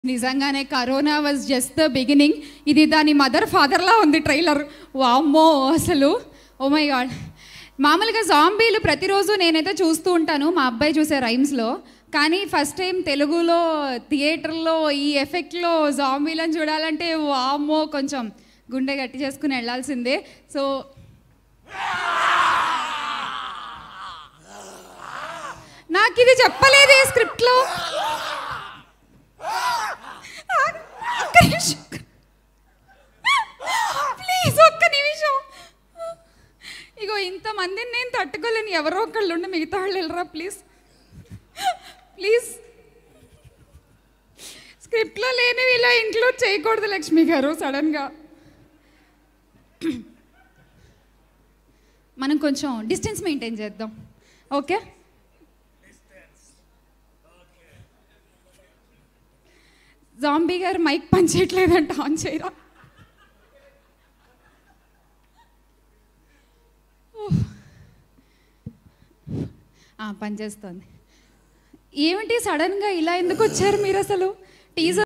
నిజంగానే corona was just the beginning ఇది దాని మదర్ ఫాదర్లా ఉంది ట్రైలర్ వామ్మో అసలు ఓ మై గాడ్ మామూలుగా జాంబీలు ప్రతిరోజు నేనైతే చూస్తూ ఉంటాను మా అబ్బాయి చూసే రైమ్స్లో కానీ ఫస్ట్ టైం తెలుగులో థియేటర్లో ఈ ఎఫెక్ట్లో జాంబీలను చూడాలంటే వామ్మో కొంచెం గుండె గట్టి చేసుకుని వెళ్ళాల్సిందే సో నాకు ఇది చెప్పలేదే స్క్రిప్ట్లో ఒక్క నిమిషం ప్లీజ్ ఒక్క నిమిషం ఇగో ఇంతమందిని నేను తట్టుకోలేను ఎవరో ఒకళ్ళు ఉండి మిగతా వాళ్ళు వెళ్ళరా ప్లీజ్ ప్లీజ్ స్క్రిప్ట్లో లేనివి ఇలా ఇంక్లూడ్ చేయకూడదు లక్ష్మి గారు సడన్గా మనం కొంచెం డిస్టెన్స్ మెయింటైన్ చేద్దాం ఓకే జాంబీ గారు మైక్ పనిచేయట్లేదంట ఆన్ చేయరా ఉఫ్. ఆ, పనిచేస్తోంది ఏమిటి సడన్గా ఇలా ఎందుకు వచ్చారు మీరు అసలు టీజర్